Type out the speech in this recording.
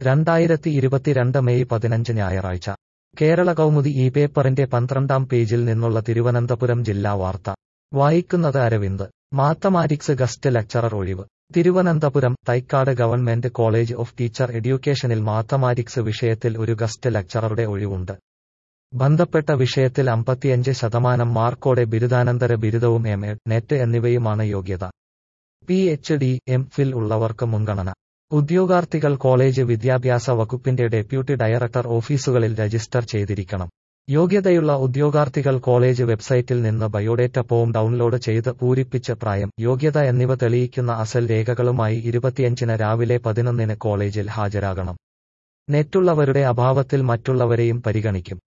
രണ്ടായിരത്തി ഇരുപത്തിരണ്ട് മെയ് പതിനഞ്ച് ഞായറാഴ്ച കേരള കൗമുദി ഈ പേപ്പറിന്റെ പന്ത്രണ്ടാം പേജിൽ നിന്നുള്ള തിരുവനന്തപുരം ജില്ലാ വാർത്ത വായിക്കുന്നത് അരവിന്ദ് മാത്തമാറ്റിക്സ് ഗസ്റ്റ് ലെക്ചറർ ഒഴിവ് Thiruvananthapuram Thycaud government college of teacher എഡ്യൂക്കേഷനിൽ മാത്തമാറ്റിക്സ് വിഷയത്തിൽ ഒരു ഗസ്റ്റ് ലെക്ചററുടെ ഒഴിവുണ്ട് ബന്ധപ്പെട്ട വിഷയത്തിൽ അമ്പത്തിയഞ്ച് ശതമാനം മാർക്കോടെ ബിരുദാനന്തര ബിരുദവും എം എഡ് നെറ്റ് എന്നിവയുമാണ് യോഗ്യത P H D M Phil ഉള്ളവർക്ക് മുൻഗണന ഉദ്യോഗാർത്ഥികൾ കോളേജ് വിദ്യാഭ്യാസ വകുപ്പിന്റെ ഡെപ്യൂട്ടി ഡയറക്ടർ ഓഫീസുകളിൽ രജിസ്റ്റർ ചെയ്തിരിക്കണം യോഗ്യതയുള്ള ഉദ്യോഗാർത്ഥികൾ കോളേജ് വെബ്സൈറ്റിൽ നിന്ന് ബയോഡേറ്റ ഫോം ഡൗൺലോഡ് ചെയ്ത് പൂരിപ്പിച്ച് പ്രായം യോഗ്യത എന്നിവ തെളിയിക്കുന്ന അസൽ രേഖകളുമായി ഇരുപത്തിയഞ്ചിന് രാവിലെ പതിനൊന്നിന് കോളേജിൽ ഹാജരാകണം നെറ്റുള്ളവരുടെ അഭാവത്തിൽ മറ്റുള്ളവരെയും പരിഗണിക്കും